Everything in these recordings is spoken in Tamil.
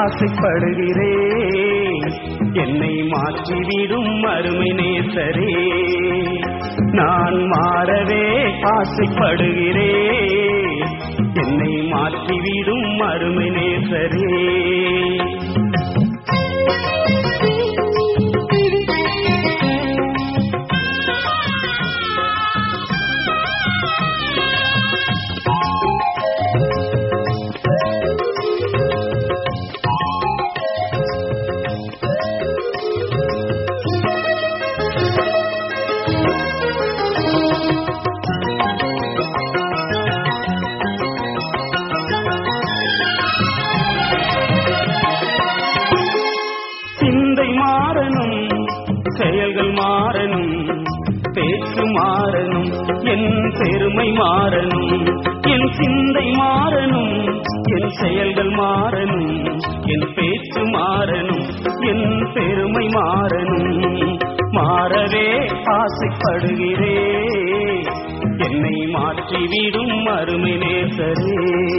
ஆசைப்படுகிறேன் என்னை மாற்றிவிடும் அருமை நேசரே நான் மாறவே ஆசைப்படுகிறேன் என்னை மாற்றிவிடும் அருமை நேசரே சிந்தை மாறணும் செயல்கள் மாறணும் பேச்சு மாறணும் என் பெருமை மாறணும் என் சிந்தை மாறணும் என் செயல்கள் மாறணும் என் பேச்சு மாறணும் என் பெருமை மாறணும் மாறவே ஆசைப்படுகிறேன் என்னை மாற்றிவிடும் அருமை நேசரே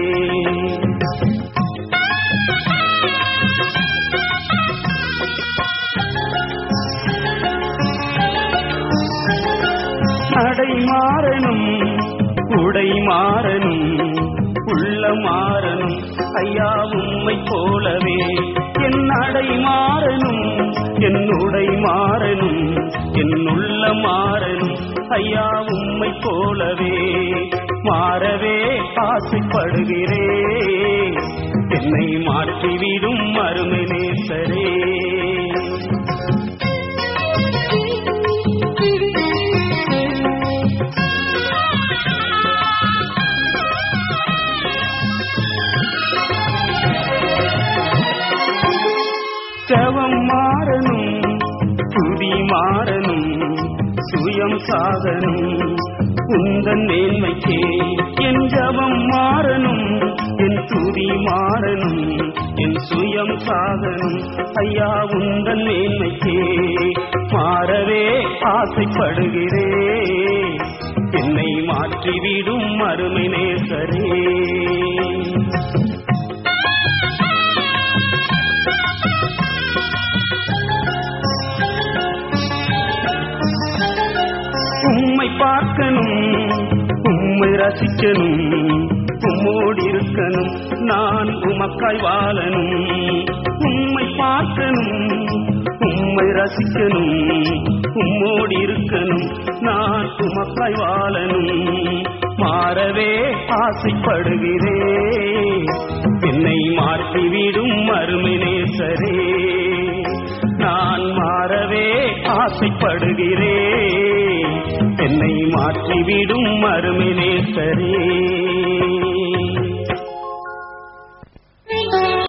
நடை மாறணும் உடை மாறணும் உள்ள மாறணும் ஐயா உம்மை போலவே என் நடை மாறணும் என் உடை மாறணும் என் உள்ள மாறணும் ஐயா உம்மை போலவே மாறவே ஆசைப்படுகிறேன் என்னை மாற்றிவிடும் அருமை நேசரே ஜபம் மாறணும் துதி மாறணும் சுயம் சாதனும் உந்தன் மேன்மைக்கே என் ஜபம் மாறணும் என் துதி மாறணும் என் சுயம் சாதனும் ஐயா உந்தன் மேன்மைக்கே மாறவே ஆசைப்படுகிறேன் என்னை மாற்றிவிடும் அருமை நேசரே உம்மை பார்க்கணும் உம்மை ரசிக்கணும் உம்மோடு இருக்கணும் நான் உமக்காய் வாழணும் உம்மை பார்க்கணும் உம்மை ரசிக்கணும் உம்மோடு இருக்கணும் நான் உமக்காய் வாழணும் மாறவே ஆசைப்படுகிறேன் என்னை மாற்றிவிடும் அருமை நேசரே நான் மாறவே ஆசைப்படுகிறேன் என்னை மாற்றிவிடும் அருமை நேசரே